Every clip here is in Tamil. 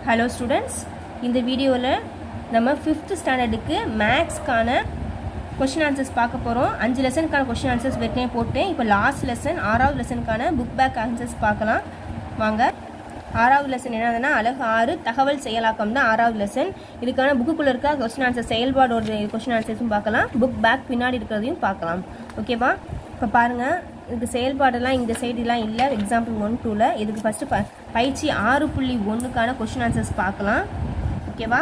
ஹலோ ஸ்டூடெண்ட்ஸ் இந்த வீடியோவில் நம்ம ஃபிஃப்த் ஸ்டாண்டர்டுக்கு மேக்ஸ்க்கான கொஷின் ஆன்சர்ஸ் பார்க்க போகிறோம் அஞ்சு லெசனுக்கான கொஷின் ஆன்சர்ஸ் ஏற்கனவே போட்டேன் இப்போ லாஸ்ட் லெசன் ஆறாவது லெசனுக்கான புக் பேக் ஆன்சர்ஸ் பார்க்கலாம் வாங்க ஆறாவது லெசன் என்னதுன்னா அழகு ஆறு தகவல் செயலாக்கம் தான் ஆறாவது லெசன் இதுக்கான புக்குக்குள்ளே இருக்க கொஸ்டின் ஆன்சர் செயல்பாடோட கொஸ்டின் ஆன்சர்ஸும் பார்க்கலாம் புக் பேக் பின்னாடி இருக்கிறதையும் பார்க்கலாம் ஓகேவா இப்போ பாருங்கள் இதுக்கு செயல்பாடெல்லாம் இந்த சைடுலாம் இல்லை எக்ஸாம்பிள் ஒன் டூவில் இதுக்கு ஃபஸ்ட்டு ப பயிற்சி ஆறு புள்ளி ஒன்றுக்கான கொஸ்டின் ஆன்சர்ஸ் பார்க்கலாம் ஓகேவா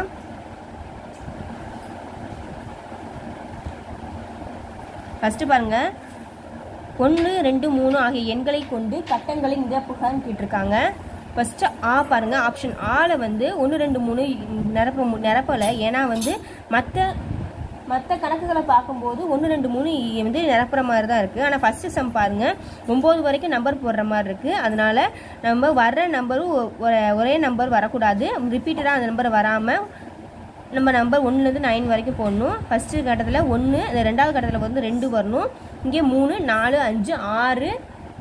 ஃபஸ்ட்டு பாருங்கள் ஒன்று ரெண்டு மூணு ஆகிய எண்களை கொண்டு கட்டங்களை நிரப்புகன்னு கேட்டிருக்காங்க ஃபஸ்ட்டு ஆ பாருங்கள் ஆப்ஷன் ஆல வந்து ஒன்று ரெண்டு மூணு நிரப்ப மு- நிரப்பலை ஏன்னா வந்து மற்ற மற்ற கணக்குகளை பார்க்கும்போது ஒன்று ரெண்டு மூணு இ- வந்து நிரப்புற மாதிரி தான் இருக்குது ஆனால் ஃபஸ்ட்டு சம் பாருங்கள் ஒம்பது வரைக்கும் நம்பர் போடுற மாதிரி இருக்குது அதனால நம்ம வர்ற நம்பரும் ஒ- ஒரே- ஒரே நம்பர் வரக்கூடாது ரிப்பீட்டடாக அந்த நம்பர் வராமல் நம்ம நம்பர் ஒன்றுலேருந்து நைன் வரைக்கும் போடணும் ஃபஸ்ட்டு கட்டத்தில் ஒன்று இந்த ரெண்டாவது கட்டத்தில் வந்து ரெண்டு வரணும் இங்கே மூணு நாலு அஞ்சு ஆறு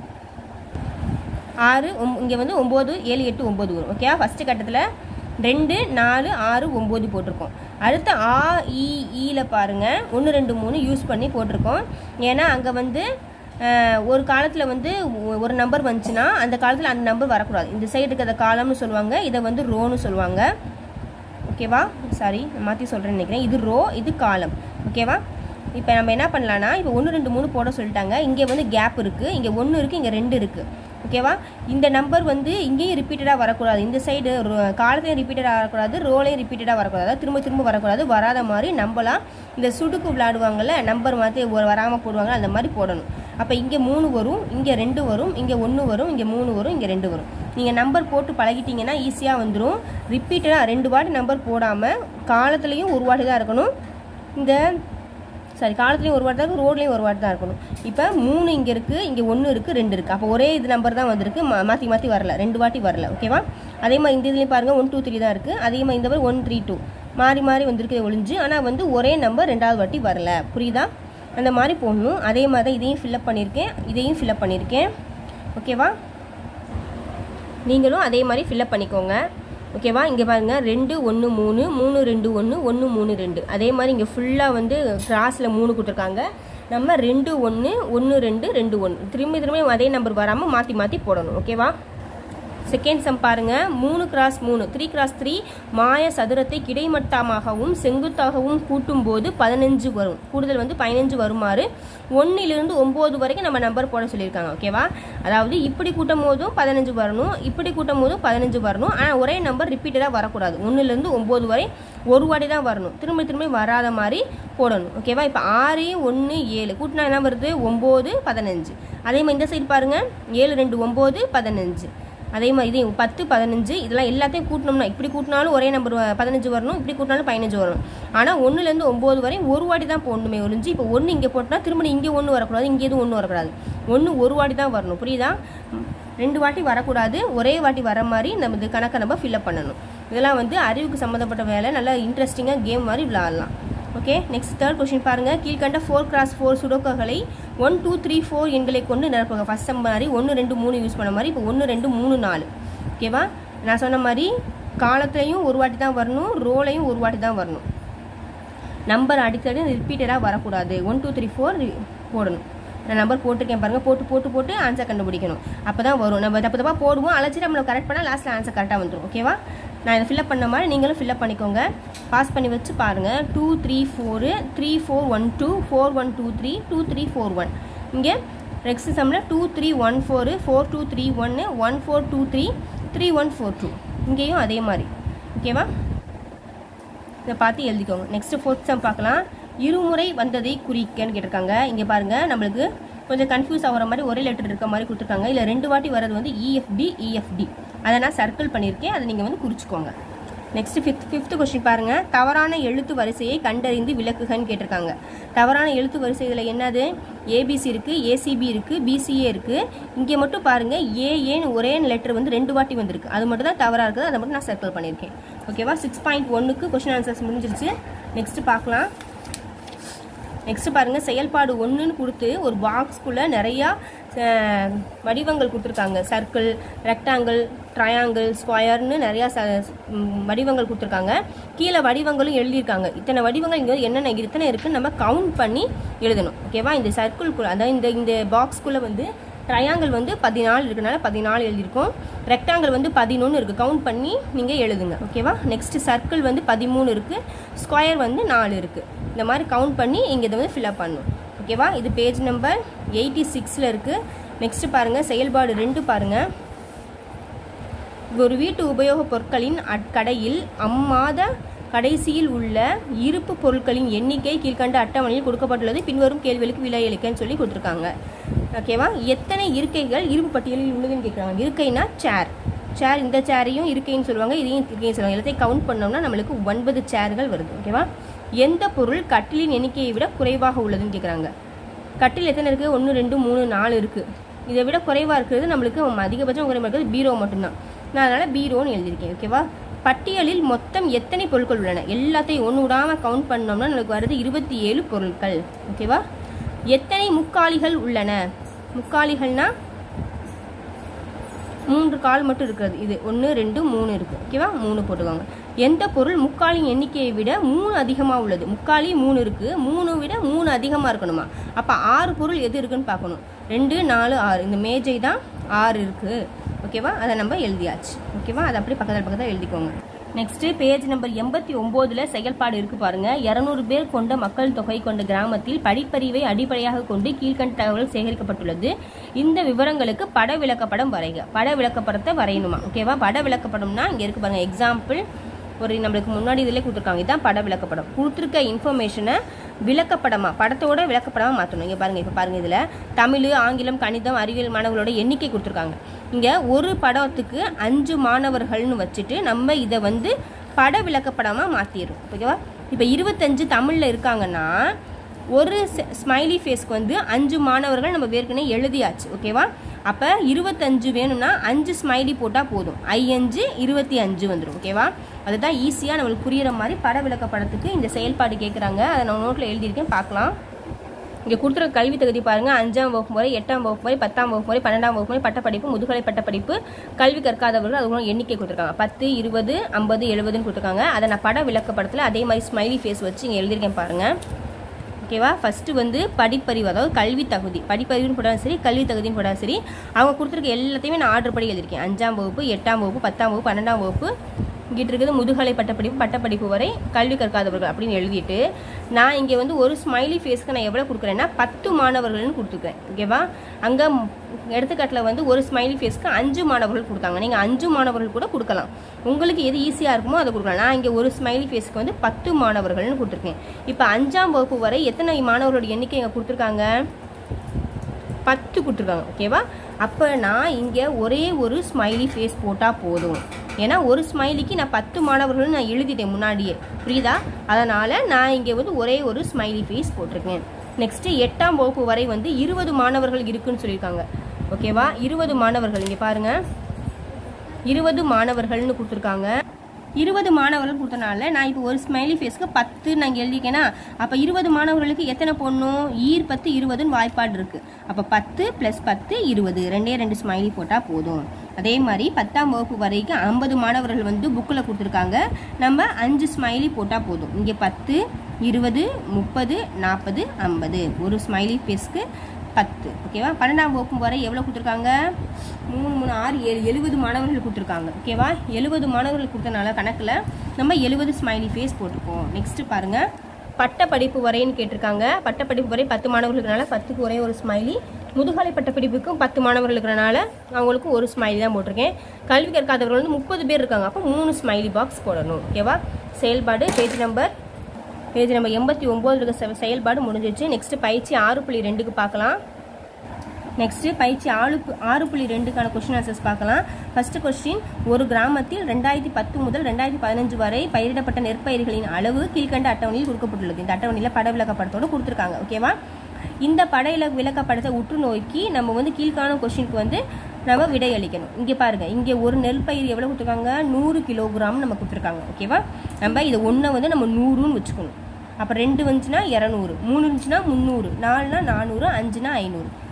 ஆறு இங்கே வந்து ஒம்பது ஏழு எட்டு ஒம்பது வரும் ஓகே ஃபஸ்ட்டு கட்டத்தில் ரெண்டு நாலு ஆறு ஒம்பது போட்டிருக்கோம் அடுத்து ஆ இ ஈல பாருங்கள் ஒன்று ரெண்டு மூணு யூஸ் பண்ணி போட்டிருக்கோம் ஏன்னா அங்கே வந்து அஹ், ஒரு காலத்தில் வந்து ஒ- ஒரு நம்பர் வந்துச்சுன்னா அந்த காலத்தில் அந்த நம்பர் வரக்கூடாது இந்த சைடு இருக்கிற காலம்னு சொல்லுவாங்க இதை வந்து ரோன்னு சொல்லுவாங்க ஓகேவா சாரி மாற்றி சொல்கிறேன்னு நினைக்கிறேன் இது ரோ இது காலம் ஓகேவா இப்போ நம்ம என்ன பண்ணலான்னா இப்போ ஒன்று ரெண்டு மூணு போட சொல்லிட்டாங்க இங்கே வந்து கேப் இருக்குது இங்கே ஒன்று இருக்குது இங்கே ரெண்டு இருக்குது ஓகேவா இந்த நம்பர் வந்து இங்கேயும் ரிப்பீட்டடாக வரக்கூடாது இந்த சைடு காலத்தையும் ரிப்பீட்டடாக வரக்கூடாது ரோலையும் ரிப்பீட்டடாக வரக்கூடாது அதாவது திரும்ப திரும்ப வரக்கூடாது வராத மாதிரி நம்பலாம் இந்த சுடுக்கு விளையாடுவாங்கல்ல நம்பர் மாற்றி வராமல் போடுவாங்க அந்த மாதிரி போடணும் அப்போ இங்கே மூணு வரும் இங்கே ரெண்டு வரும் இங்கே ஒன்று வரும் இங்கே மூணு வரும் இங்கே ரெண்டு வரும் நீங்கள் நம்பர் போட்டு பழகிட்டீங்கன்னா ஈஸியாக வந்துடும் ரிப்பீட்டடாக ரெண்டு வாட்டி நம்பர் போடாமல் காலத்துலேயும் ஒரு வாட்டி தான் இருக்கணும் இந்த சாரி காலத்துலேயும் ஒரு வாட்டி தான் இருக்கும் ரோட்லேயும் ஒரு வாட்டி தான் இருக்கணும் இப்போ மூணு இங்கே இருக்குது இங்கே ஒன்று இருக்குது ரெண்டு இருக்குது அப்போ ஒரே இது நம்பர் தான் வந்திருக்கு மா மாற்றி மாற்றி வரல ரெண்டு வாட்டி வரல ஓகேவா அதே மாதிரி இந்த இதுலேயும் பாருங்கள் ஒன் டூ த்ரீ தான் இருக்குது அதே மாதிரி இந்த மாதிரி ஒன் த்ரீ டூ மாறி மாறி வந்திருக்கு ஒளிஞ்சு ஆனால் வந்து ஒரே நம்பர் ரெண்டாவது வாட்டி வரல புரியுதா அந்த மாதிரி போடணும் அதே மாதிரி தான் இதையும் ஃபில்அப் பண்ணியிருக்கேன் இதையும் ஃபில்அப் பண்ணியிருக்கேன் ஓகேவா நீங்களும் அதே மாதிரி ஃபில்அப் பண்ணிக்கோங்க ஓகேவா இங்கே பாருங்கள் ரெண்டு ஒன்று மூணு மூணு ரெண்டு ஒன்று ஒன்று மூணு ரெண்டு அதே மாதிரி இங்கே ஃபுல்லாக வந்து கிராஸில் மூணு கொடுத்துருக்காங்க நம்ம ரெண்டு ஒன்று ஒன்று ரெண்டு ரெண்டு ஒன்று திரும்பி திரும்பி அதே நம்பர் வராமல் மாற்றி மாற்றி போடணும் ஓகேவா செகண்ட் சம் பாருங்க மூணு கிராஸ் மூணு த்ரீ கிராஸ் த்ரீ மாய சதுரத்தை கிடைமட்டமாகவும் செங்குத்தாகவும் கூட்டும் போது பதினஞ்சு வரும் கூடுதல் வந்து பதினஞ்சு வருமாறு ஒன்றிலிருந்து ஒம்பது வரைக்கும் நம்ம நம்பர் போட சொல்லியிருக்காங்க ஓகேவா அதாவது இப்படி கூட்டும் போதும் பதினஞ்சு வரணும் இப்படி கூட்டும் போதும் பதினஞ்சு வரணும் ஆனால் ஒரே நம்பர் ரிப்பீட்டடாக வரக்கூடாது ஒன்றுலேருந்து ஒம்பது வரை ஒரு வாட்டி தான் வரணும் திரும்ப திரும்ப வராத மாதிரி போடணும் ஓகேவா இப்போ ஆறு ஒன்று ஏழு கூட்டினா என்ன வருது ஒம்பது பதினஞ்சு அதே மாதிரி இந்த சைடு பாருங்கள் ஏழு ரெண்டு ஒம்பது பதினஞ்சு அதே மாதிரி இது பத்து பதினஞ்சு இதெல்லாம் எல்லாத்தையும் கூட்டினோம்னா இப்படி கூட்டினாலும் ஒரே நம்பர் பதினஞ்சு வரணும் இப்படி கூட்டினாலும் பதினஞ்சு வரணும் ஆனால் ஒன்றுலேருந்து ஒம்பது வரை ஒரு வாட்டி தான் போடணுமே ஒழிஞ்சு இப்போ ஒன்று இங்கே போட்டால் திரும்ப இங்கே ஒன்று வரக்கூடாது இங்கே எதுவும் ஒன்று வரக்கூடாது ஒன்று ஒரு வாட்டி தான் வரணும் புரியுதா ம், ரெண்டு வாட்டி வரக்கூடாது ஒரே வாட்டி வர மாதிரி நம்ம இது கணக்கை நம்ம ஃபில்அப் பண்ணணும் இதெல்லாம் வந்து அறிவுக்கு சம்மந்தப்பட்ட வேலை நல்லா இன்ட்ரெஸ்டிங்காக கேம் மாதிரி விளாடலாம் ஓகே நெக்ஸ்ட் தேர்ட் கொஸ்டின் பாருங்க கீழ்கண்ட ஃபோர் கிராஸ் ஃபோர் சுடோக்குகளை ஒன் டூ த்ரீ ஃபோர் எண்களை கொண்டு நிரப்புங்க ஃபர்ஸ்ட் சம் மாதிரி ஒன்று ரெண்டு மூணு யூஸ் பண்ண மாதிரி இப்போ ஒன்று ரெண்டு மூணு நாலு ஓகேவா நான் சொன்ன மாதிரி காலத்துலையும் ஒரு வாட்டி தான் வரணும் ரோலையும் ஒரு வாட்டி தான் வரணும் நம்பர் அடிக்கடி ரிப்பீட்டடாக வரக்கூடாது ஒன் டூ த்ரீ ஃபோர் போடணும் நான் நம்பர் போட்டிருக்கேன் பாருங்கள் போட்டு போட்டு போட்டு ஆன்சர் கண்டுபிடிக்கணும் அப்போ தான் வரும் நம்ம தப்பு தப்பாக போடுவோம் அழைச்சி நம்மளை கரெக்ட் பண்ணால் லாஸ்ட்டில் ஆன்சர் கரெக்டாக வந்துடும் ஓகேவா நான் இதை ஃபில்அப் பண்ண மாதிரி நீங்களும் ஃபில்அப் பண்ணிக்கோங்க பாஸ் பண்ணி வச்சு பாருங்கள் two three four three four one two four one two three two three four one இங்கே நெக்ஸ்ட் சம்மில் two three one four four two three ஒன்று one four two three three one four two இங்கேயும் அதே மாதிரி ஓகேவா இதை பார்த்து எழுதிக்கோங்க நெக்ஸ்ட் ஃபோர்த் சம் பார்க்கலாம் இருமுறை வந்ததை குறிக்கன்னு கேட்டிருக்காங்க இங்கே பாருங்க நம்மளுக்கு கொஞ்சம் கன்ஃபியூஸ் ஆகிற மாதிரி ஒரே லெட்டர் இருக்க மாதிரி கொடுத்துருக்காங்க இல்லை ரெண்டு வாட்டி வர்றது வந்து இஎஃப்டி இஎஃப்டி அதை நான் சர்க்கிள் பண்ணியிருக்கேன் அதை நீங்கள் வந்து குறிச்சிக்கோங்க நெக்ஸ்ட் ஃபிஃப்த் ஃபிஃப்த் கொஸ்டின் பாருங்க தவறான எழுத்து வரிசையை கண்டறிந்து விளக்குகன்னு கேட்டிருக்காங்க தவறான எழுத்து வரிசை இதில் என்னது ஏபிசி இருக்குது ஏசிபி இருக்குது பிசிஏ இருக்குது இங்கே மட்டும் பாருங்க ஏஏன்னு ஒரே லெட்டர் வந்து ரெண்டு வாட்டி வந்திருக்கு அது மட்டும் தான் தவறாக இருக்குது அதை மட்டும் நான் சர்க்கிள் பண்ணியிருக்கேன் ஓகேவா சிக்ஸ் பாயிண்ட் ஒன்றுக்கு கொஸ்டின் ஆன்சர்ஸ் முடிஞ்சிருச்சு நெக்ஸ்ட் பார்க்கலாம் நெக்ஸ்ட் பாருங்க செயல்பாடு ஒன்றுன்னு கொடுத்து ஒரு பாக்ஸ்க்குள்ளே நிறையா அஹ், வடிவங்கள் கொடுத்துருக்காங்க சர்க்கிள் ரெக்டாங்கிள் ட்ரையாங்கிள் ஸ்கொயர்னு நிறையா ச ம், வடிவங்கள் கொடுத்துருக்காங்க கீழே வடிவங்களும் எழுதியிருக்காங்க இத்தனை வடிவங்கள் இங்கே என்னென்ன இத்தனை இருக்குன்னு நம்ம கவுண்ட் பண்ணி எழுதணும் ஓகேவா இந்த சர்க்கிள்குள்ளே அதாவது இந்த இந்த பாக்ஸ்குள்ளே வந்து ட்ரையாங்கிள் வந்து பதினாலு இருக்கனால பதினாலு எழுதியிருக்கோம் ரெக்டாங்கிள் வந்து பதினொன்று இருக்குது கவுண்ட் பண்ணி நீங்கள் எழுதுங்க ஓகேவா நெக்ஸ்ட் சர்க்கிள் வந்து பதிமூணு இருக்குது ஸ்கொயர் வந்து நாலு இருக்குது இந்த மாதிரி கவுண்ட் பண்ணி இங்கே இதை வந்து ஃபில்அப் பண்ணணும் ஓகேவா இது பேஜ் நம்பர் எயிட்டி சிக்ஸில் இருக்குது நெக்ஸ்ட் பாருங்கள் செயல்பாடு ரெண்டு பாருங்கள் ஒரு வீட்டு உபயோகப் பொருட்களின் அக்கடையில் அம்மாத கடைசியில் உள்ள இருப்பு பொருட்களின் எண்ணிக்கை கீழ்கண்ட அட்டவணையில் கொடுக்கப்பட்டுள்ளது பின்வரும் கேள்விகளுக்கு விலையளிக்கன்னு சொல்லி கொடுத்துருக்காங்க ஓகேவா எத்தனை இருக்கைகள் இருப்பு பட்டியலில் உள்ளதுன்னு கேட்குறாங்க இருக்கைனா சேர் சேர் இந்த சேரையும் இருக்கைன்னு சொல்லுவாங்க இதையும் இருக்கைன்னு சொல்லுவாங்க எல்லாத்தையும் கவுண்ட் பண்ணோம்னா நம்மளுக்கு ஒன்பது சேர்கள் வருது ஓகேவா எந்த பொருள் கட்டிலின் எண்ணிக்கையை விட குறைவாக உள்ளதுன்னு கேட்குறாங்க கட்டில் எத்தனை இருக்குது ஒன்று ரெண்டு மூணு நாலு இருக்குது இதை விட குறைவாக இருக்கிறது நம்மளுக்கு அதிகபட்சம் குறைவாக இருக்கிறது பீரோ மட்டும்தான் நான் அதனால் பீரோன்னு எழுதியிருக்கேன் ஓகேவா பட்டியலில் மொத்தம் எத்தனை பொருட்கள் உள்ளன எல்லாத்தையும் ஒன்று விடாமல் கவுண்ட் பண்ணோம்னா நம்மளுக்கு வருது இருபத்தி ஏழு பொருட்கள் ஓகேவா எத்தனை முக்காலிகள் உள்ளன முக்காலிகள்னா மூன்று கால் மட்டும் இருக்கிறது இது ஒன்று ரெண்டு மூணு இருக்குது ஓகேவா மூணு போட்டுக்கோங்க எந்த பொருள் முக்காலின் எண்ணிக்கையை விட மூணு அதிகமாக உள்ளது முக்காலி மூணு இருக்குது மூணு விட மூணு அதிகமாக இருக்கணுமா அப்போ ஆறு பொருள் எது இருக்குன்னு பார்க்கணும் ரெண்டு நாலு ஆறு இந்த மேஜை தான் ஆறு இருக்குது ஓகேவா அதை நம்ம எழுதியாச்சு ஓகேவா அதை அப்படியே பக்கத்தில் பக்கத்தில் எழுதிக்கோங்க நெக்ஸ்ட் பேஜ் நம்பர் எண்பத்தி ஒம்போதுல செயல்பாடு இருக்கு பாருங்க இரநூறு பேர் கொண்ட மக்கள் தொகை கொண்ட கிராமத்தில் படிப்பறிவை அடிப்படையாக கொண்டு கீழ்கண்ட தகவல் சேகரிக்கப்பட்டுள்ளது இந்த விவரங்களுக்கு பட விளக்கப்படம் வரைக பட விளக்கப்படத்தை வரையணுமா ஓகேவா பட விளக்கப்படம்னா இங்க இருக்கு பாருங்க எக்ஸாம்பிள் ஒரு நம்மளுக்கு முன்னாடி இதிலே கொடுத்துருக்காங்க இதுதான் பட விளக்கப்படம் கொடுத்துருக்க இன்ஃபர்மேஷனை விளக்கப்படமா படத்தோட விளக்கப்படமா மாற்றணும் இங்கே பாருங்க இப்போ பாருங்க இதில் தமிழ் ஆங்கிலம் கணிதம் அறிவியல் மாணவர்களோட எண்ணிக்கை கொடுத்துருக்காங்க இங்கே ஒரு படத்துக்கு அஞ்சு மாணவர்கள்னு வச்சுட்டு நம்ம இதை வந்து பட விளக்கப்படமாக மாற்றிடுறோம் ஓகேவா இப்போ இருபத்தஞ்சு தமிழில் இருக்காங்கன்னா ஒரு ஸ்மைலி ஃபேஸ்க்கு வந்து அஞ்சு மாணவர்கள் நம்ம ஏற்கனவே எழுதியாச்சு ஓகேவா அப்போ இருபத்தஞ்சு வேணும்னா அஞ்சு ஸ்மைலி போட்டால் போதும் ஐயஞ்சு இருபத்தி அஞ்சு வந்துடும் ஓகேவா அதுதான் ஈஸியாக நம்மளுக்கு புரியிற மாதிரி பட விளக்கப்படத்துக்கு இந்த செயல்பாடு கேட்குறாங்க அதை நான் நோட்டில் எழுதியிருக்கேன் பார்க்கலாம் இங்கே கொடுத்துருக்க கல்வி தகுதி பாருங்க அஞ்சாம் வகுப்பு முறை எட்டாம் வகுப்பு முறை பத்தாம் வகுப்பு முறை பன்னெண்டாம் வகுப்பு முறை பட்டப்படிப்பு முதுகலை பட்டப்படிப்பு கல்வி கற்காதவர்கள் அதுக்கு எண்ணிக்கை கொடுத்துருக்காங்க பத்து இருபது ஐம்பது எழுபதுன்னு கொடுத்துருக்காங்க அதை நான் பட விளக்கப்படத்தில் அதே மாதிரி ஸ்மைலி ஃபேஸ் வச்சு இங்கே எழுதியிருக்கேன் பாருங்கள் ஓகேவா ஃபஸ்ட்டு வந்து படிப்பறிவு அதாவது கல்வி தகுதி படிப்பறிவுன்னு போட்டாலும் சரி கல்வி தகுதின்னு போட்டாலும் சரி அவங்க கொடுத்துருக்க எல்லாத்தையுமே நான் ஆர்டர் படி எழுதியிருக்கேன் அஞ்சாம் வகுப்பு எட்டாம் வகுப்பு பத்தாம் வகுப்பு பன்னெண்டாம் வகுப்பு இங்கிட்டு இருக்குது முதுகலை பட்டப்படிப்பு பட்டப்படிப்பு வரை கல்வி கற்காதவர்கள் அப்படின்னு எழுதிட்டு நான் இங்கே வந்து ஒரு ஸ்மைலி ஃபேஸ்க்கு நான் எவ்வளோ கொடுக்குறேன்னா பத்து மாணவர்கள்னு கொடுத்துருக்கேன் ஓகேவா அங்கே எடுத்துக்காட்டில் வந்து ஒரு ஸ்மைலி ஃபேஸ்க்கு அஞ்சு மாணவர்கள் கொடுத்தாங்க நீங்கள் அஞ்சு மாணவர்கள் கூட கொடுக்கலாம் உங்களுக்கு எது ஈஸியாக இருக்குமோ அதை கொடுக்கலாம் நான் இங்கே ஒரு ஸ்மைலி ஃபேஸ்க்கு வந்து பத்து மாணவர்கள்னு கொடுத்துருக்கேன் இப்போ அஞ்சாம் வகுப்பு வரை எத்தனை மாணவர்களோட எண்ணிக்கை இங்கே கொடுத்துருக்காங்க பத்து கொடுத்துருக்காங்க ஓகேவா அப்போ நான் இங்கே ஒரே ஒரு ஸ்மைலி ஃபேஸ் போட்டால் போதும் ஏன்னா ஒரு ஸ்மைலிக்கு நான் பத்து மாணவர்கள் நான் எழுதிட்டேன் முன்னாடியே புரியுதா அதனால் நான் இங்கே வந்து ஒரே ஒரு ஸ்மைலி ஃபேஸ் போட்டிருக்கேன் நெக்ஸ்ட்டு எட்டாம் வகுப்பு வரை வந்து இருபது மாணவர்கள் இருக்குன்னு சொல்லியிருக்காங்க ஓகேவா இருபது மாணவர்கள் இங்கே பாருங்கள் இருபது மாணவர்கள்னு கொடுத்துருக்காங்க இருபது மாணவர்கள் கொடுத்தனால நான் இப்போ ஒரு ஸ்மைலி ஃபேஸ்க்கு பத்து நான் இங்கே எழுதிக்கேனா அப்போ இருபது மாணவர்களுக்கு எத்தனை போடணும் ஈர் பத்து இருபதுன்னு வாய்ப்பாடு இருக்குது அப்போ பத்து ப்ளஸ் பத்து இருபது ரெண்டே ரெண்டு ஸ்மைலி போட்டால் போதும் அதே மாதிரி பத்தாம் வகுப்பு வரைக்கும் ஐம்பது மாணவர்கள் வந்து புக்கில் கொடுத்துருக்காங்க நம்ம அஞ்சு ஸ்மைலி போட்டால் போதும் இங்கே பத்து இருபது முப்பது நாற்பது ஐம்பது ஒரு ஸ்மைலி ஃபேஸ்க்கு பத்து ஓகேவா பன்னெண்டாம் வகுப்பு வரை எவ்வளோ கொடுத்துருக்காங்க மூணு மூணு ஆறு ஏழு எழுபது மாணவர்கள் கொடுத்துருக்காங்க ஓகேவா எழுபது மாணவர்கள் கொடுத்தனால கணக்கில் நம்ம எழுபது ஸ்மைலி ஃபேஸ் போட்டிருக்கோம் நெக்ஸ்ட் பாருங்க பட்டப்படிப்பு வரைன்னு கேட்டிருக்காங்க பட்டப்படிப்பு வரை பத்து மாணவர்கள் இருக்கனால பத்துக்கு ஒரே ஒரு ஸ்மைலி முதுகலை பட்டப்படிப்புக்கும் பத்து மாணவர்கள் இருக்கிறனால அவங்களுக்கும் ஒரு ஸ்மைலி தான் போட்டிருக்கேன் கல்வி கற்காதவர்கள் வந்து முப்பது பேர் இருக்காங்க அப்போ மூணு ஸ்மைலி பாக்ஸ் போடணும் ஓகேவா செயல்பாடு பேஜ் நம்பர் பேஜ் நம்பர் எண்பத்தி ஒம்பது இருக்க செ- செயல்பாடு முடிஞ்சிச்சு நெக்ஸ்ட் பயிற்சி ஆறு புள்ளி ரெண்டுக்கு பார்க்கலாம் நெக்ஸ்ட் பயிற்சி ஆறு பு- ஆறு புள்ளி ரெண்டுக்கான கொஸ்டின் ஆன்சர்ஸ் பார்க்கலாம் ஃபர்ஸ்ட் கொஸ்டின் ஒரு கிராமத்தில் ரெண்டாயிரத்தி பத்து முதல் ரெண்டாயிரத்தி பதினஞ்சு வரை பயிரிடப்பட்ட நெற்பயிர்களின் அளவு கீழ்கண்ட அட்டவணையில் கொடுக்கப்பட்டுள்ளது இந்த அட்டவணையில் பட விளக்கப்படத்தோடு கொடுத்துருக்காங்க ஓகேவா இந்த பட இல- விளக்கப்படத்தை உற்று நோக்கி நம்ம வந்து கீழ்காணும் கொஸ்டினுக்கு வந்து நம்ம விடை அளிக்கணும் இங்கே பாருங்க இங்கே ஒரு நெல் பயிர் எவ்வளோ கொடுத்துருக்காங்க நூறு கிலோகிராம் நம்ம கொடுத்துருக்காங்க ஓகேவா நம்ம இதை ஒன்றை வந்து நம்ம நூறுன்னு வச்சுக்கணும் அப்போ ரெண்டு வந்துச்சுன்னா இரநூறு மூணு இருந்துச்சுன்னா முந்நூறு நாலுனா நானூறு அஞ்சுனா ஐநூறு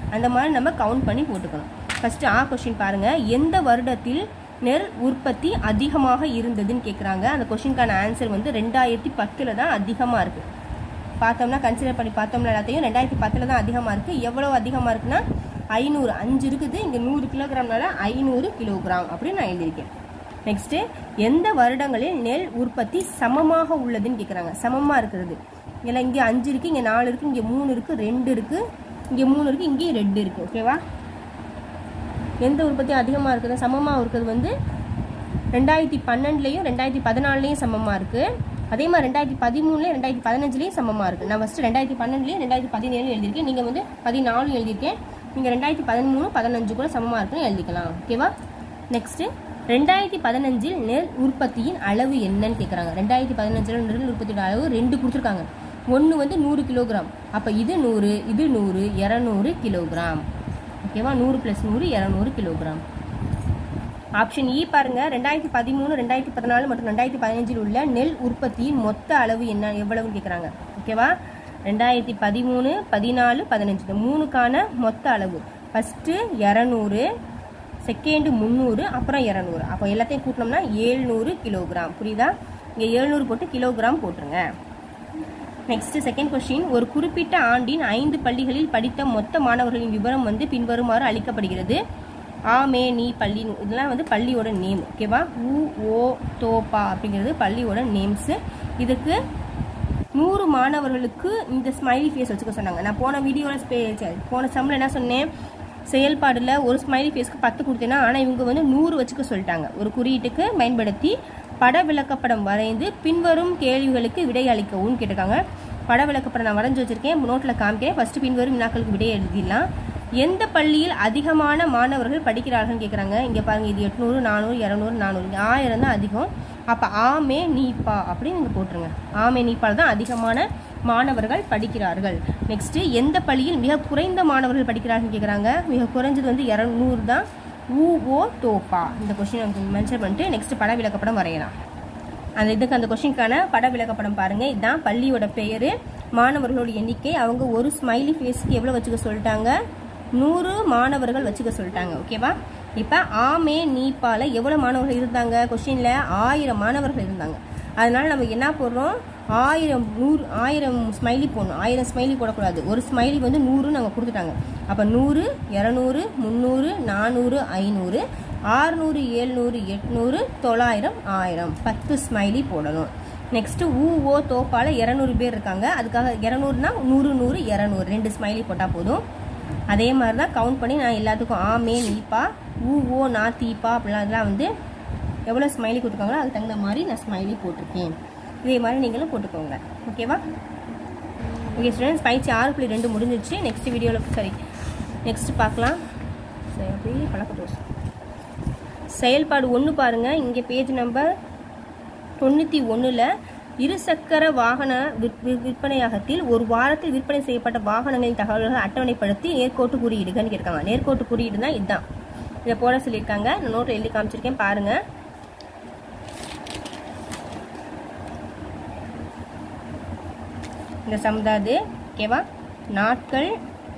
அந்த மாதிரி நம்ம கவுண்ட் பண்ணி போட்டுக்கணும் ஃபஸ்ட்டு ஆ கொஷின் பாருங்கள் எந்த வருடத்தில் நெல் உற்பத்தி அதிகமாக இருந்ததுன்னு கேட்குறாங்க அந்த கொஷினுக்கான ஆன்சர் வந்து ரெண்டாயிரத்தி பத்தில் தான் அதிகமாக இருக்குது பார்த்தோம்னா கன்சிடர் பண்ணி பார்த்தோம்னா எல்லாத்தையும் ரெண்டாயிரத்தி பத்தில் தான் அதிகமாக இருக்குது எவ்வளோ அதிகமாக இருக்குன்னா ஐநூறு அஞ்சு இருக்குது இங்கே நூறு கிலோகிராம்னால ஐநூறு கிலோகிராம் அப்படின்னு நான் எழுதியிருக்கேன் நெக்ஸ்ட்டு எந்த வருடங்களில் நெல் உற்பத்தி சமமாக உள்ளதுன்னு கேட்குறாங்க சமமாக இருக்கிறது இல்லை இங்கே அஞ்சு இருக்குது இங்கே நாலு இருக்குது இங்கே மூணு இருக்குது ரெண்டு இருக்குது இங்கே மூணு இருக்குது இங்கேயும் ரெண்டு இருக்குது ஓகேவா எந்த உற்பத்தி அதிகமாக இருக்குது சமமாக இருக்கிறது வந்து ரெண்டாயிரத்தி பன்னெண்டுலேயும் ரெண்டாயிரத்தி பதினாலுலேயும் சமமாக இருக்குது அதே மாதிரி ரெண்டாயிரத்தி பதிமூணுலேயும் ரெண்டாயிரத்தி பதினஞ்சுலேயும் சமமாக இருக்குது நான் ஃபஸ்ட்டு ரெண்டாயிரத்தி பன்னெண்டுலேயும் ரெண்டாயிரத்தி பதினேழு எழுதியிருக்கேன் நீங்கள் வந்து பதினாலு எழுதியிருக்கேன் நீங்கள் ரெண்டாயிரத்தி பதிமூணு பதினஞ்சு கூட சமமாக இருக்குன்னு எழுதிக்கலாம் ஓகேவா நெக்ஸ்ட்டு ரெண்டாயிரத்தி பதினஞ்சில் நெல் உற்பத்தியின் அளவு என்னன்னு கேட்குறாங்க ரெண்டாயிரத்தி பதினஞ்சில் நெல் உற்பத்தியோட அளவு ரெண்டு கொடுத்துருக்காங்க ஒன்று வந்து நூறு கிலோகிராம் அப்போ இது நூறு இது நூறு இரநூறு கிலோகிராம் ஓகேவா நூறு ப்ளஸ் நூறு இரநூறு கிலோகிராம் ஆப்ஷன் இ பாருங்க ரெண்டாயிரத்தி பதிமூணு ரெண்டாயிரத்தி பதினாலு மற்றும் ரெண்டாயிரத்தி பதினஞ்சில் உள்ள நெல் உற்பத்தியின் மொத்த அளவு என்ன எவ்வளவுன்னு கேட்குறாங்க ஓகேவா ரெண்டாயிரத்தி பதிமூணு பதினாலு பதினஞ்சு இந்த மூணுக்கான மொத்த அளவு ஃபஸ்ட்டு இரநூறு செகண்டு முந்நூறு அப்புறம் இரநூறு அப்போ எல்லாத்தையும் கூட்டினோம்னா ஏழ்நூறு கிலோகிராம் புரியுதா இங்கே ஏழ்நூறு போட்டு கிலோகிராம் போட்டுருங்க நெக்ஸ்ட் செகண்ட் கொஸ்டின் ஒரு குறிப்பிட்ட ஆண்டின் ஐந்து பள்ளிகளில் படித்த மொத்த மாணவர்களின் விவரம் வந்து பின்வருமாறு அளிக்கப்படுகிறது ஆ மே நீ பள்ளி இதெல்லாம் வந்து பள்ளியோட நேம் ஓகேவா உ ஓ தோப்பா அப்படிங்கிறது பள்ளியோட நேம்ஸு இதுக்கு நூறு மாணவர்களுக்கு இந்த ஸ்மைலி ஃபேஸ் வச்சுக்க சொன்னாங்க நான் போன வீடியோவில் போன சம்மில் என்ன சொன்னேன் செயல்பாடில் ஒரு ஸ்மைலி ஃபேஸ்க்கு பத்து கொடுத்தேன்னா ஆனால் இவங்க வந்து நூறு வச்சுக்க சொல்லிட்டாங்க ஒரு குறியீட்டுக்கு பயன்படுத்தி பட விளக்கப்படம் வரைந்து பின்வரும் கேள்விகளுக்கு விடை அளிக்கவும் கேட்டிருக்காங்க பட விளக்கப்படம் நான் வரைஞ்சி வச்சிருக்கேன் நோட்டில் காமிக்கிறேன் ஃபர்ஸ்ட் பின்வரும் வினாக்களுக்கு விடை எழுதிடலாம் எந்த பள்ளியில் அதிகமான மாணவர்கள் படிக்கிறார்கள்னு கேட்குறாங்க இங்கே பாருங்க இது எட்நூறு நானூறு இரநூறு நானூறு இங்கே ஆயிரம் தான் அதிகம் அப்போ ஆமே நீப்பா அப்படின்னு இங்கே போட்டுருங்க ஆமே நீப்பால் தான் அதிகமான மாணவர்கள் படிக்கிறார்கள் நெக்ஸ்ட்டு எந்த பள்ளியில் மிக குறைந்த மாணவர்கள் படிக்கிறார்கள் கேட்குறாங்க மிக குறைஞ்சது வந்து இரநூறு தான் ஊ ஓ தோப்பா இந்த கொஸ்டின் மென்ஷன் பண்ணிட்டு நெக்ஸ்ட் பட விளக்கப்படம் வரையலாம் அந்த இதுக்கு அந்த கொஸ்டினுக்கான பட விளக்கப்படம் பாருங்கள் இதுதான் பள்ளியோட பெயர் மாணவர்களோட எண்ணிக்கை அவங்க ஒரு ஸ்மைலி ஃபேஸ்க்கு எவ்வளோ வச்சுக்க சொல்லிட்டாங்க நூறு மாணவர்கள் வச்சுக்க சொல்லிட்டாங்க ஓகேவா இப்போ ஆமே நீப்பால எவ்வளோ மாணவர்கள் இருந்தாங்க கொஸ்டினில் ஆயிரம் மாணவர்கள் இருந்தாங்க அதனால நம்ம என்ன போடுறோம் ஆயிரம் நூறு ஆயிரம் ஸ்மைலி போடணும் ஆயிரம் ஸ்மைலி போடக்கூடாது ஒரு ஸ்மைலி வந்து நூறு நாங்கள் கொடுத்துட்டாங்க அப்போ நூறு இரநூறு முந்நூறு நானூறு ஐநூறு ஆறுநூறு ஏழ்நூறு எட்நூறு தொள்ளாயிரம் ஆயிரம் பத்து ஸ்மைலி போடணும் நெக்ஸ்ட்டு ஊ ஓ தோப்பால் இரநூறு பேர் இருக்காங்க அதுக்காக இரநூறுனா நூறு நூறு இரநூறு ரெண்டு ஸ்மைலி போட்டால் போதும் அதே மாதிரி தான் கவுண்ட் பண்ணி நான் எல்லாத்துக்கும் ஆமே நீப்பா ஊ ஓ நா தீப்பா அப்படிலாம் அதெல்லாம் வந்து எவ்வளோ ஸ்மைலி கொடுத்துருக்காங்களோ அதுக்கு தகுந்த மாதிரி நான் ஸ்மைலி போட்டிருக்கேன் இதே மாதிரி நீங்களும் போட்டுக்கோங்க ஓகேவா ஓகே ஸ்டூடெண்ட்ஸ் பயிற்சி ஆறு புள்ளி ரெண்டு முடிஞ்சிருச்சு நெக்ஸ்ட் வீடியோவில் சரி நெக்ஸ்ட் பார்க்கலாம் சரி அப்படியே பழக்க தோசை செயல்பாடு ஒன்று பாருங்கள் இங்கே பேஜ் நம்பர் தொண்ணூற்றி ஒன்றில் இருசக்கர வாகன விற்- விற்பனையகத்தில் ஒரு வாரத்தில் விற்பனை செய்யப்பட்ட வாகனங்களின் தகவல்களை அட்டவணைப்படுத்தி நேர்கோட்டு குறியீடுகன்னு கேட்காங்க நேர்கோட்டு குறியீடு தான் இதுதான் இதை போட சொல்லியிருக்காங்க நான் நோட்டில் எழுதி காமிச்சிருக்கேன் பாருங்கள் இந்த சமுதாது ஓகேவா நாட்கள்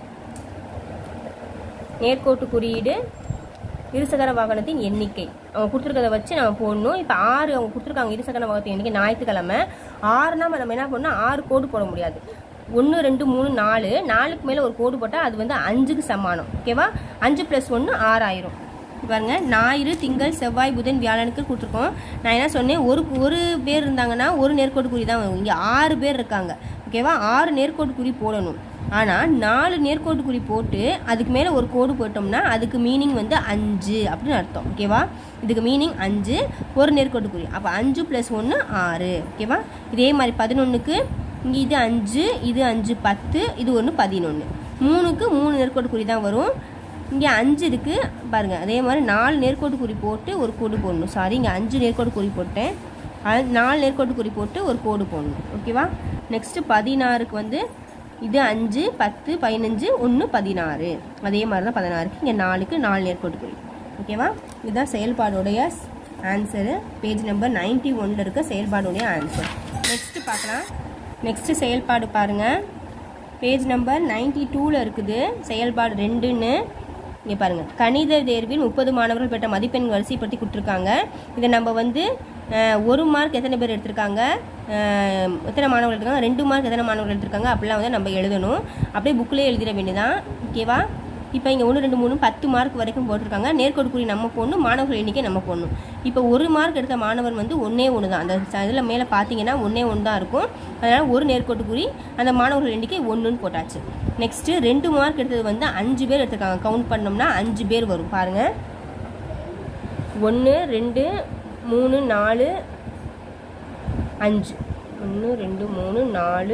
நேர்கோட்டு குறியீடு இருசக்கர வாகனத்தின் எண்ணிக்கை அவங்க கொடுத்துருக்கத வச்சு நம்ம போடணும் இப்போ ஆறு அவங்க கொடுத்துருக்காங்க இருசக்கர வாகனத்தின் எண்ணிக்கை ஞாயிற்றுக்கிழமை ஆறுனா நம்ம என்ன பண்ணணும் ஆறு கோடு போட முடியாது ஒன்று ரெண்டு மூணு நாலு நாலுக்கு மேலே ஒரு கோடு போட்டால் அது வந்து அஞ்சுக்கு சமானம் ஓகேவா அஞ்சு ப்ளஸ் ஒன்று ஆறாயிரம் பாருங்க ஞாயிறு திங்கள் செவ்வாய் புதன் வியாழனுக்கு கொடுத்துருக்கோம் நான் என்ன சொன்னேன் ஒரு ஒரு பேர் இருந்தாங்கன்னா ஒரு நேர்கோட்டு குறி தான் வரும் இங்கே ஆறு பேர் இருக்காங்க ஓகேவா ஆறு நேர்கோட்டு குறி போடணும் ஆனால் நாலு நேர்கோட்டு குறி போட்டு அதுக்கு மேலே ஒரு கோடு போட்டோம்னா அதுக்கு மீனிங் வந்து அஞ்சு அப்படின்னு அர்த்தம் ஓகேவா இதுக்கு மீனிங் அஞ்சு ஒரு நேர்கோட்டு குறி அப்போ அஞ்சு ப்ளஸ் ஒன்று ஆறு ஓகேவா இதே மாதிரி பதினொன்றுக்கு இங்கே இது அஞ்சு இது அஞ்சு பத்து இது ஒன்று பதினொன்று மூணுக்கு மூணு நேர்கோட்டு குறி தான் வரும் இங்கே அஞ்சு இருக்குது பாருங்கள் அதே மாதிரி நாலு நேர்கோட்டு குறி போட்டு ஒரு கோடு போடணும் சாரி இங்கே அஞ்சு நேர்கோட்டு குறி போட்டேன் அது நாலு நேர்கோட்டு குறி போட்டு ஒரு கோடு போடணும் ஓகேவா நெக்ஸ்ட்டு பதினாறுக்கு வந்து இது அஞ்சு பத்து பதினஞ்சு ஒன்று பதினாறு அதே மாதிரி தான் பதினாறுக்கு இங்கே நாலுக்கு நாலு நேர்கோட்டு குறி ஓகேவா இதுதான் செயல்பாடுடைய ஆன்சரு பேஜ் நம்பர் நைன்ட்டி ஒன்ல இருக்க செயல்பாடுடைய ஆன்சர் நெக்ஸ்ட்டு பார்க்கலாம் நெக்ஸ்ட்டு செயல்பாடு பாருங்கள் பேஜ் நம்பர் நைன்டி டூவில் இருக்குது செயல்பாடு ரெண்டுன்னு இங்கே பாருங்கள் கணித தேர்வில் முப்பது மாணவர்கள் பெற்ற மதிப்பெண் வரிசைப்படுத்தி கொடுத்துருக்காங்க இதை நம்ம வந்து அஹ், ஒரு மார்க் எத்தனை பேர் எடுத்திருக்காங்க அஹ், எத்தனை மாணவர்கள் எடுத்திருக்காங்க ரெண்டு மார்க் எத்தனை மாணவர்கள் எடுத்திருக்காங்க அப்படிலாம் வந்து நம்ம எழுதணும் அப்படியே புக்கிலே எழுதிட வேண்டியதான் ஓகேவா இப்போ இங்கே ஒன்று ரெண்டு மூணு பத்து மார்க் வரைக்கும் போட்டிருக்காங்க நேர்கோடு குறி நம்ம போடணும் மாணவர்கள் எண்ணிக்கை நம்ம போடணும் இப்போ ஒரு மார்க் எடுத்த மாணவர் வந்து ஒன்றே ஒன்று தான் அந்த இதில் மேலே பார்த்தீங்கன்னா ஒன்றே ஒன்று தான் இருக்கும் அதனால் ஒரு நேர்கோட்டு குறி அந்த மாணவர்கள் எண்ணிக்கை ஒன்றுன்னு போட்டாச்சு நெக்ஸ்ட்டு ரெண்டு மார்க் எடுத்தது வந்து அஞ்சு பேர் எடுத்திருக்காங்க கவுண்ட் பண்ணோம்னா அஞ்சு பேர் வரும் பாருங்கள் ஒன்று ரெண்டு மூணு நாலு அஞ்சு ஒன்று ரெண்டு மூணு நாலு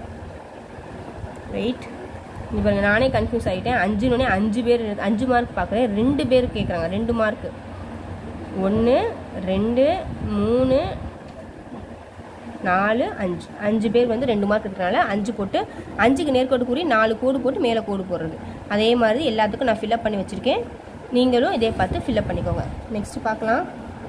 வெயிட் இது பாருங்க நானே கன்ஃபியூஸ் ஆகிட்டேன் அஞ்சுனோடனே அஞ்சு பேர் இருக்கு. அஞ்சு மார்க் பார்க்குறேன் ரெண்டு பேர் கேட்குறாங்க ரெண்டு மார்க்கு ஒன்று ரெண்டு மூணு நாலு அஞ்சு அஞ்சு பேர் வந்து ரெண்டு மார்க் இருக்கிறனால அஞ்சு போட்டு அஞ்சுக்கு நேர்கோடு கூறி நாலு கோடு போட்டு மேலே கோடு போடுறது அதே மாதிரி எல்லாத்துக்கும் நான் ஃபில்அப் பண்ணி வச்சுருக்கேன் நீங்களும் இதே பார்த்து ஃபில்அப் பண்ணிக்கோங்க நெக்ஸ்ட் பார்க்கலாம்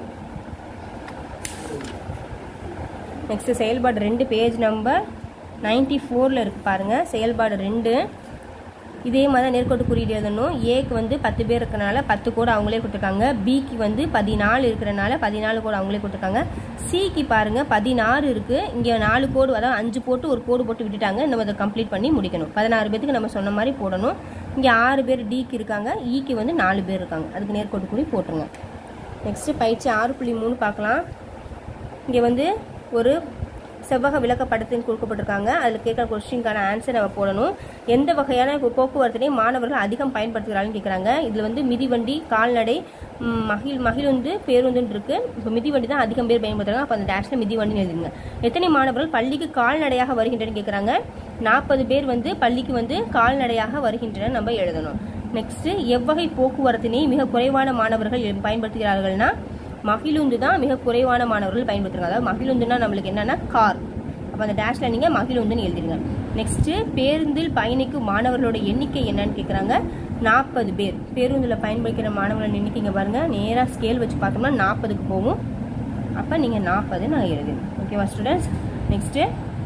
நெக்ஸ்ட் செயல்பாடு ரெண்டு பேஜ் நம்பர் நைன்டி ஃபோரில் இருக்குது பாருங்கள் செயல்பாடு ரெண்டு இதே மாதிரி தான் நேர்கோட்டு குறியீடு எழுதணும் ஏக்கு வந்து பத்து பேர் இருக்கிறனால பத்து கோடு அவங்களே கொடுத்துருக்காங்க பிக்கு வந்து பதினாலு இருக்கிறனால பதினாலு கோடு அவங்களே கொடுத்துருக்காங்க சிக்கு பாருங்கள் பதினாறு இருக்குது இங்கே நாலு கோடு அதாவது அஞ்சு போட்டு ஒரு கோடு போட்டு விட்டுட்டாங்க நம்ம அதை கம்ப்ளீட் பண்ணி முடிக்கணும் பதினாறு பேத்துக்கு நம்ம சொன்ன மாதிரி போடணும் இங்கே ஆறு பேர் டிக்கு இருக்காங்க ஈக்கு வந்து நாலு பேர் இருக்காங்க அதுக்கு நேர்கோட்டு குறி போட்டுருங்க நெக்ஸ்ட்டு பயிற்சி ஆறு புள்ளி மூணு பார்க்கலாம் இங்கே வந்து ஒரு செவ்வக விளக்கப்படத்தின் கொடுக்கப்பட்டிருக்காங்க அதில் கேட்குற கொஸ்டினுக்கான ஆன்சர் நம்ம போடணும் எந்த வகையான போ- போக்குவரத்தினை மாணவர்கள் அதிகம் பயன்படுத்துகிறாங்கன்னு கேட்குறாங்க இதில் வந்து மிதிவண்டி கால்நடை ம், மகிழ் மகிழுந்து பேருந்துன்னு இருக்கு இப்போ மிதிவண்டி தான் அதிகம் பேர் பயன்படுத்துறாங்க அப்போ அந்த டேஷில் மிதிவண்டின்னு எழுதுங்க எத்தனை மாணவர்கள் பள்ளிக்கு கால்நடையாக வருகின்றன கேட்குறாங்க நாற்பது பேர் வந்து பள்ளிக்கு வந்து கால்நடையாக வருகின்றன நம்ம எழுதணும் நெக்ஸ்ட் எவ்வகை போக்குவரத்தினை மிக குறைவான மாணவர்கள் பயன்படுத்துகிறார்கள்னா மகிழுந்து தான் மிக குறைவான மாணவர்கள் பயன்படுத்துறாங்க அதாவது மகிழுந்துனா நம்மளுக்கு என்னன்னா கார் அப்போ அந்த டேஷ்ல நீங்க மகிழுந்துன்னு எழுதிடுங்க நெக்ஸ்ட் பேருந்தில் பயணிக்கும் மாணவர்களோட எண்ணிக்கை என்னன்னு கேட்குறாங்க நாற்பது பேர் பேருந்தில் பயன்படுத்திக்கிற மாணவர்களோட எண்ணிக்கை இங்க பாருங்க நேராக ஸ்கேல் வச்சு பார்த்தோம்னா நாற்பதுக்கு போகும் அப்போ நீங்கள் நாற்பது நான் எழுது ஓகேவா students next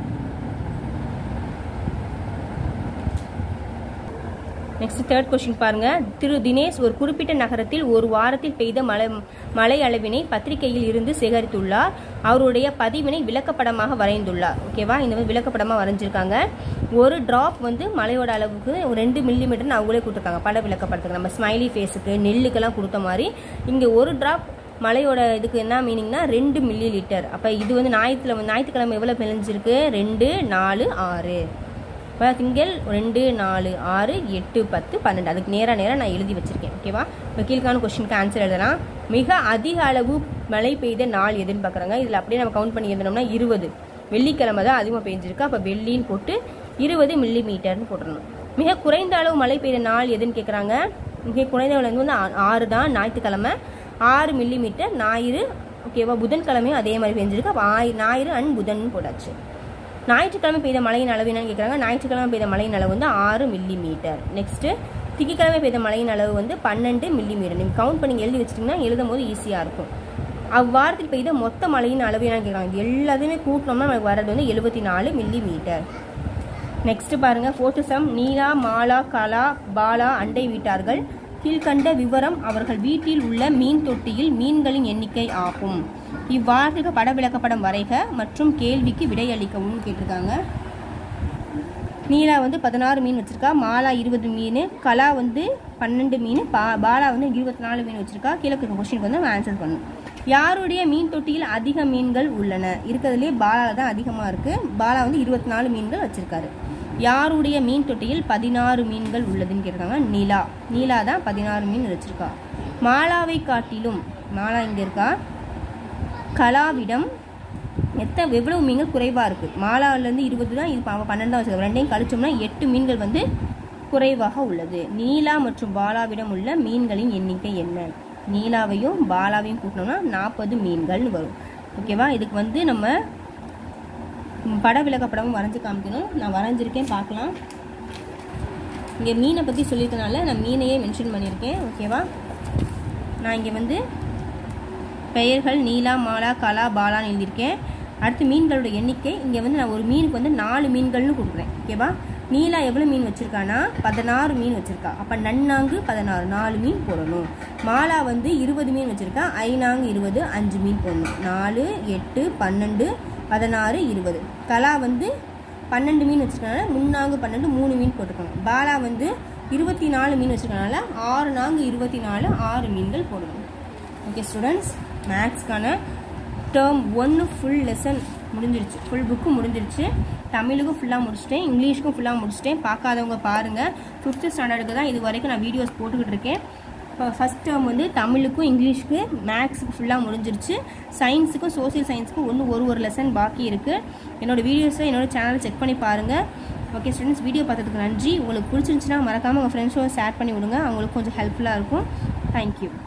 next third question பாருங்க திரு தினேஷ் ஒரு குறிப்பிட்ட நகரத்தில் ஒரு வாரத்தில் பெய்த மழை மழை அளவினை பத்திரிகையில் இருந்து சேகரித்துள்ளார் அவருடைய பதிவினை விளக்கப்படமாக வரைந்துள்ளார் ஓகேவா இந்த மாதிரி விளக்கப்படமாக வரைஞ்சிருக்காங்க ஒரு டிராப் வந்து மழையோட அளவுக்கு ஒரு ரெண்டு மில்லிமீட்டர்னு அவங்களே கொடுத்துருக்காங்க பட விளக்கப்படத்துக்கு நம்ம ஸ்மைலி ஃபேஸுக்கு நெல்லுக்கெல்லாம் கொடுத்த மாதிரி இங்கே ஒரு டிராப் மழையோட இதுக்கு என்ன மீனிங்னா ரெண்டு மில்லி லிட்டர் அப்போ இது வந்து ஞாயிற்றுல ஞாயிற்றுக்கிழமை எவ்வளோ விளைஞ்சிருக்கு ரெண்டு நாலு ஆறு இப்போ திங்கள் ரெண்டு நாலு ஆறு எட்டு பத்து பன்னெண்டு அதுக்கு நேராக நேராக நான் எழுதி வச்சிருக்கேன் ஓகேவா இப்போ கீழ்கான கொஸ்டினுக்கு ஆன்சர் எழுதலாம் மிக அதிக அளவு மழை பெய்த நாள் எதுன்னு பார்க்குறாங்க இதில் அப்படியே நம்ம கவுண்ட் பண்ணி எழுதணும்னா இருபது வெள்ளிக்கிழமை தான் அதிகமாக பெஞ்சிருக்கு அப்போ வெள்ளின்னு போட்டு இருபது மில்லி மீட்டர்னு போட்டுடணும் மிக குறைந்த அளவு மழை பெய்த நாள் எதுன்னு கேட்குறாங்க மிக குறைந்த அளவு வந்து ஆ- ஆறு தான் ஞாயிற்றுக்கிழமை ஆறு மில்லி மீட்டர் ஞாயிறு ஓகேவா புதன்கிழமையும் அதே மாதிரி பெஞ்சிருக்கு அப்போ ஆயி ஞாயிறு அண்ட் புதன் போட்டாச்சு ஞாயிற்றுக்கிழமை பெய்த மழையின் அளவு என்னன்னு கேட்குறாங்க ஞாயிற்றுக்கிழமை பெய்த மழையின் அளவு வந்து ஆறு மில்லி மீட்டர் நெக்ஸ்ட்டு திங்கக்கிழமை பெய்த மழையின் அளவு வந்து பன்னெண்டு மில்லி மீட்டர் நீங்கள் கவுண்ட் பண்ணி எழுதி வச்சிட்டிங்கன்னா எழுதும் போது ஈஸியாக இருக்கும் அவ்வாரத்தில் பெய்த மொத்த மழையின் அளவு என்னன்னு கேட்குறாங்க இது எல்லாத்தையுமே கூட்டினோம்னா நமக்கு வரது வந்து எழுபத்தி நாலு மில்லி மீட்டர் நெக்ஸ்ட் பாருங்க ஃபோர்த்து சம் நீலா மாலா கலா பாலா அண்டை வீட்டார்கள் கீழ்கண்ட விவரம் அவர்கள் வீட்டில் உள்ள மீன் தொட்டியில் மீன்களின் எண்ணிக்கை ஆகும் இவ்வாரத்துக்கு பட விளக்கப்படம் வரைக மற்றும் கேள்விக்கு விடையளிக்கவும் கேட்டிருக்காங்க நீலா வந்து பதினாறு மீன் வச்சிருக்கா மாலா இருபது மீன் கலா வந்து பன்னெண்டு மீன் பா பாலா வந்து இருபத்தி நாலு மீன் வச்சிருக்கா கீழே கொஸ்டினுக்கு வந்து நம்ம ஆன்சர் பண்ணணும் யாருடைய மீன் தொட்டியில் அதிக மீன்கள் உள்ளன இருக்கிறதுலே பாலா தான் அதிகமாக இருக்கு பாலா வந்து இருபத்தி நாலு மீன்கள் வச்சிருக்காரு யாருடைய மீன் தொட்டியில் பதினாறு மீன்கள் உள்ளதுன்னு கேட்டிருக்காங்க நீலா நீலா தான் பதினாறு மீன் வச்சிருக்கா மாலாவை காட்டிலும் மாலா இங்கே இருக்கா கலாவிடம் எத்தனை எவ்வளவு மீன்கள் குறைவாக இருக்குது மாலாவிலேருந்து இருபது தான் இது அவன் பன்னெண்டு தான் வச்சுருக்கோம் ரெண்டையும் கழிச்சோம்னா எட்டு மீன்கள் வந்து குறைவாக உள்ளது நீலா மற்றும் பாலாவிடம் உள்ள மீன்களின் எண்ணிக்கை என்ன நீலாவையும் பாலாவையும் கூட்டினோம்னா நாற்பது மீன்கள்னு வரும் ஓகேவா இதுக்கு வந்து நம்ம ம், பட விளக்கப்படமும் வரைஞ்சு காமிக்கணும் நான் வரைஞ்சிருக்கேன் பார்க்கலாம் இங்கே மீனை பற்றி சொல்லியிருக்கனால நான் மீனையே மென்ஷன் பண்ணியிருக்கேன் ஓகேவா நான் இங்கே வந்து பெயர்கள் நீலா மாலா கலா பாலான்னு எழுதியிருக்கேன் அடுத்து மீன்களோட எண்ணிக்கை இங்கே வந்து நான் ஒரு மீனுக்கு வந்து நாலு மீன்கள்னு கொடுக்குறேன் ஓகேவா நீலா எவ்வளோ மீன் வச்சுருக்கானா பதினாறு மீன் வச்சுருக்கா அப்போ நன்னாங்கு பதினாறு நாலு மீன் போடணும் மாலா வந்து இருபது மீன் வச்சுருக்கா ஐநாங்கு இருபது அஞ்சு மீன் போடணும் நாலு எட்டு பன்னெண்டு பதினாறு இருபது கலா வந்து பன்னெண்டு மீன் வச்சுருக்கனால முன்னாங்கு பன்னெண்டு மூணு மீன் போட்டுக்கணும் பாலா வந்து இருபத்தி நாலு மீன் வச்சுருக்கனால ஆறு நான்கு இருபத்தி நாலு ஆறு மீன்கள் போடணும் ஓகே ஸ்டூடெண்ட்ஸ் மேக்ஸ்க்கான டேர்ம் ஒன்று ஃபுல் லெசன் முடிஞ்சிருச்சு ஃபுல் புக்கு முடிஞ்சிருச்சு தமிழுக்கும் ஃபுல்லாக முடிச்சிட்டேன் இங்கிலீஷ்க்கும் ஃபுல்லாக முடிச்சிட்டேன் பார்க்காதவங்க பாருங்கள் ஃபிஃப்த்து ஸ்டாண்டர்டுக்கு தான் இது வரைக்கும் நான் வீடியோஸ் போட்டுக்கிட்டு இருக்கேன் இப்போ ஃபஸ்ட் டேர்ம் வந்து தமிழுக்கும் இங்கிலீஷ்க்கு மேக்ஸுக்கு ஃபுல்லாக முடிஞ்சிருச்சு சயின்ஸுக்கும் சோசியல் சயின்ஸுக்கும் ஒன்று ஒரு ஒரு லெசன் பாக்கி இருக்குது என்னோடய வீடியோஸை என்னோடய சேனலை செக் பண்ணி பாருங்கள் ஓகே ஸ்டூடெண்ட்ஸ் வீடியோ பார்த்ததுக்கு நன்றி உங்களுக்கு பிடிச்சிருந்துச்சுன்னா மறக்காமல் உங்கள் ஃப்ரெண்ட்ஸோட ஷேர் பண்ணி விடுங்க அவங்களுக்கு கொஞ்சம் ஹெல்ப்ஃபுல்லாக இருக்கும் தேங்க்யூ